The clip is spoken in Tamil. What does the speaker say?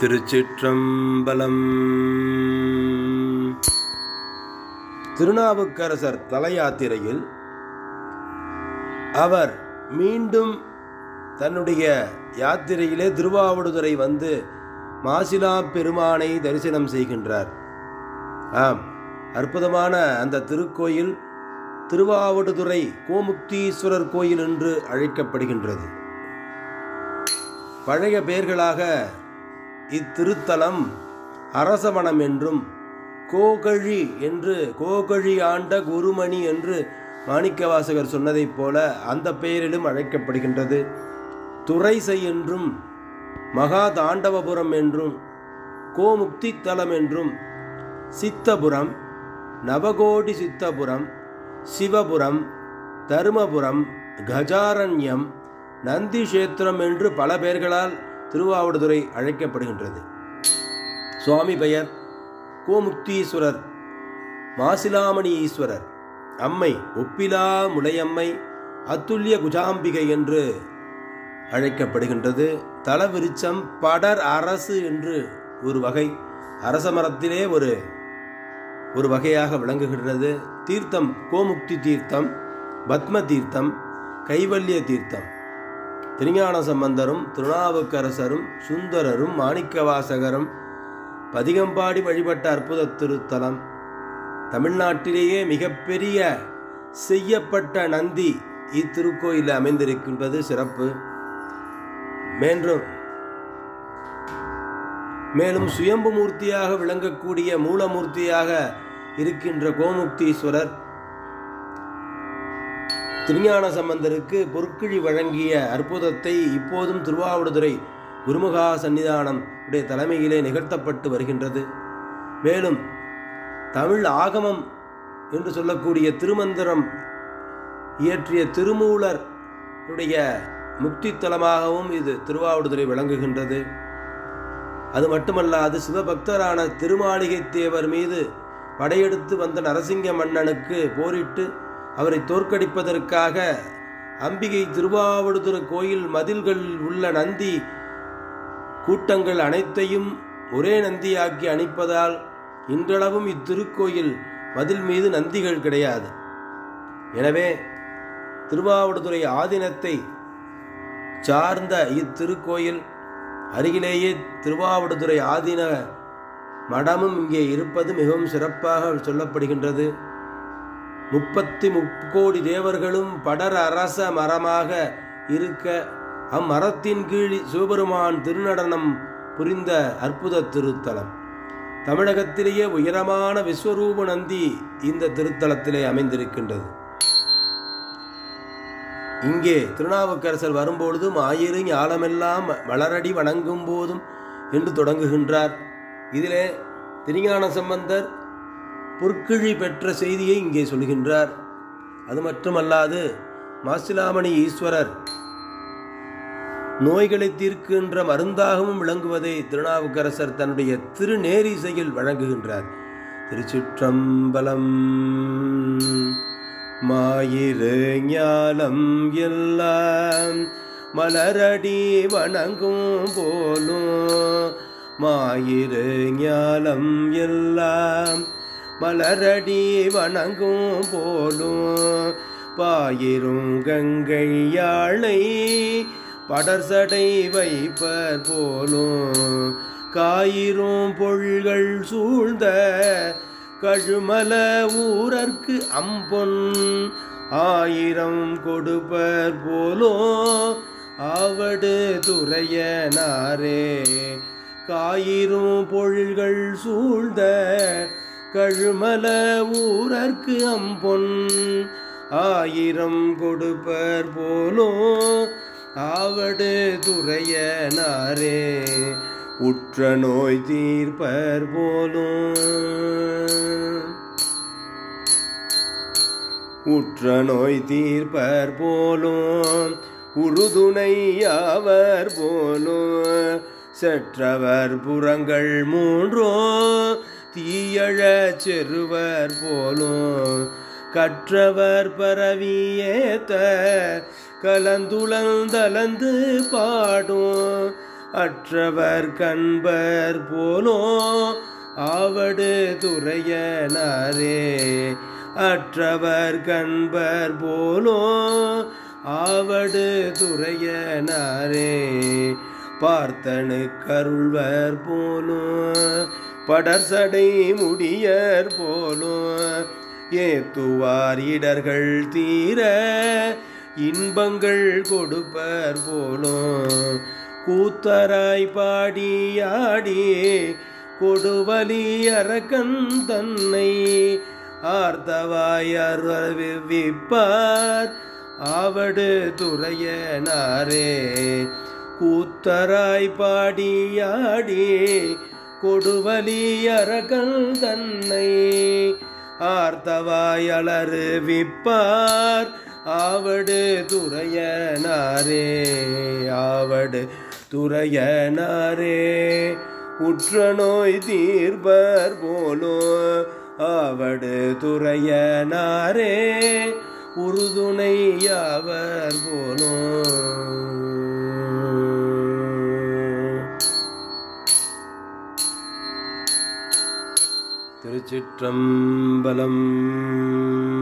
திருச்சிற்றம்பலம் திருநாவுக்கரசர் தல யாத்திரையில் அவர் மீண்டும் தன்னுடைய யாத்திரையிலே திருவாவடுதுறை வந்து மாசிலா பெருமானை தரிசனம் செய்கின்றார் ஆம் அற்புதமான அந்த திருக்கோயில் திருவாவடுதுறை கோமுக்தீஸ்வரர் கோயில் என்று அழைக்கப்படுகின்றது பழைய பெயர்களாக இத்திருத்தலம் அரசவனம் என்றும் கோகழி என்று கோகழி ஆண்ட குருமணி என்று மாணிக்கவாசகர் சொன்னதைப் போல அந்த பெயரிலும் அழைக்கப்படுகின்றது துறைசை என்றும் மகா தாண்டவபுரம் என்றும் கோமுக்தித்தலம் என்றும் சித்தபுரம் நவகோடி சித்தபுரம் சிவபுரம் தருமபுரம் கஜாரண்யம் நந்திஷேத்திரம் என்று பல பெயர்களால் திருவாவடுதுறை அழைக்கப்படுகின்றது சுவாமி பெயர் கோமுக்தீஸ்வரர் மாசிலாமணி ஈஸ்வரர் அம்மை ஒப்பிலா முளையம்மை அத்துல்ய குஜாம்பிகை என்று அழைக்கப்படுகின்றது தலவிருச்சம் படர் அரசு என்று ஒரு வகை அரச மரத்திலே ஒரு ஒரு வகையாக விளங்குகின்றது தீர்த்தம் கோமுக்தி தீர்த்தம் பத்ம தீர்த்தம் கைவல்ய தீர்த்தம் திருஞான சம்பந்தரும் திருநாவுக்கரசரும் சுந்தரரும் மாணிக்கவாசகரும் பதிகம்பாடி வழிபட்ட அற்புத திருத்தலம் தமிழ்நாட்டிலேயே மிகப்பெரிய செய்யப்பட்ட நந்தி இத்திருக்கோயிலில் அமைந்திருக்கின்றது சிறப்பு மேன்றும் மேலும் சுயம்பு மூர்த்தியாக விளங்கக்கூடிய மூலமூர்த்தியாக இருக்கின்ற கோமுக்தீஸ்வரர் திருஞான சம்பந்தருக்கு பொற்கிழி வழங்கிய அற்புதத்தை இப்போதும் திருவாவடுதுறை குருமுகா சன்னிதானம் உடைய தலைமையிலே நிகழ்த்தப்பட்டு வருகின்றது மேலும் தமிழ் ஆகமம் என்று சொல்லக்கூடிய திருமந்திரம் இயற்றிய திருமூலர் உடைய முக்தித்தலமாகவும் இது திருவாவடுதுறை விளங்குகின்றது அது மட்டுமல்லாது சிவபக்தரான திருமாளிகை தேவர் மீது படையெடுத்து வந்த நரசிங்க மன்னனுக்கு போரிட்டு அவரை தோற்கடிப்பதற்காக அம்பிகை திருவாவடுதுறை கோயில் மதில்களில் உள்ள நந்தி கூட்டங்கள் அனைத்தையும் ஒரே நந்தியாக்கி அணிப்பதால் இன்றளவும் இத்திருக்கோயில் மதில் மீது நந்திகள் கிடையாது எனவே திருவாவடுதுறை ஆதீனத்தை சார்ந்த இத்திருக்கோயில் அருகிலேயே திருவாவடுதுறை ஆதீன மடமும் இங்கே இருப்பது மிகவும் சிறப்பாக சொல்லப்படுகின்றது முப்பத்தி முக்கோடி தேவர்களும் படர் அரச மரமாக இருக்க அம்மரத்தின் கீழ் சிவபெருமான் திருநடனம் புரிந்த அற்புத திருத்தலம் தமிழகத்திலேயே உயரமான விஸ்வரூப நந்தி இந்த திருத்தலத்திலே அமைந்திருக்கின்றது இங்கே திருநாவுக்கரசர் வரும்பொழுதும் ஆயிரு ஞாலமெல்லாம் மலரடி வணங்கும் போதும் என்று தொடங்குகின்றார் இதிலே திருஞான சம்பந்தர் பொற்கிழி பெற்ற செய்தியை இங்கே சொல்கின்றார் அது மட்டுமல்லாது மாசிலாமணி ஈஸ்வரர் நோய்களை தீர்க்கின்ற மருந்தாகவும் விளங்குவதை திருநாவுக்கரசர் தன்னுடைய திருநேரிசையில் வழங்குகின்றார் திருச்சிற்றம்பலம் மாயிரு ஞானம் எல்லாம் மலரடி வணங்கும் போலும் மாயிரு ஞானம் எல்லாம் மலரடி வணங்கும் போலும் பாயிரும் கங்கை யாழை படர்சடை வைப்பர் போலும் காயிரும் பொள்கள் சூழ்ந்த கழுமல ஊரர்க்கு அம்பொன் ஆயிரம் கொடுப்பர் போலும் ஆவடு துறையனாரே காயிரும் பொழில்கள் சூழ்ந்த கழுமல ஊரர்க்கு அம்பொன் ஆயிரம் கொடுப்பர் போலும் ஆவடு துறையனாரே உற்ற நோய் தீர்ப்பர் போலும் உற்ற நோய் தீர்ப்பர் போலும் உறுதுணையாவர் போலும் செற்றவர் புறங்கள் மூன்றோ தீயழ செருவர் போலும் கற்றவர் பரவியேத்த கலந்துளந்தலந்து பாடும் அற்றவர் கண்பர் போலோ ஆவடு துறையனாரே அற்றவர் கண்பர் போலோ ஆவடு துறையனாரே பார்த்தனு கருள்வர் போலும் படர்சடை முடியர் போலும் ஏத்துவார் இடர்கள் தீர இன்பங்கள் கொடுப்பர் போலும் கூத்தராய் பாடியாடி கொடுவலி அரக்கன் தன்னை ஆர்த்தவாய் அருவிப்பார் ஆவடு துறையனாரே கூத்தராய் பாடியாடி கொடுவலி அரகல் தன்னை ஆர்த்தவாய் அலறு விப்பார் ஆவடு துறையனாரே ஆவடு துறையனாரே உற்ற நோய் தீர்ப்பர் போலோ ஆவடு துறையனாரே உறுதுணையாவர் போலோ திருச்சிற்றம்பலம்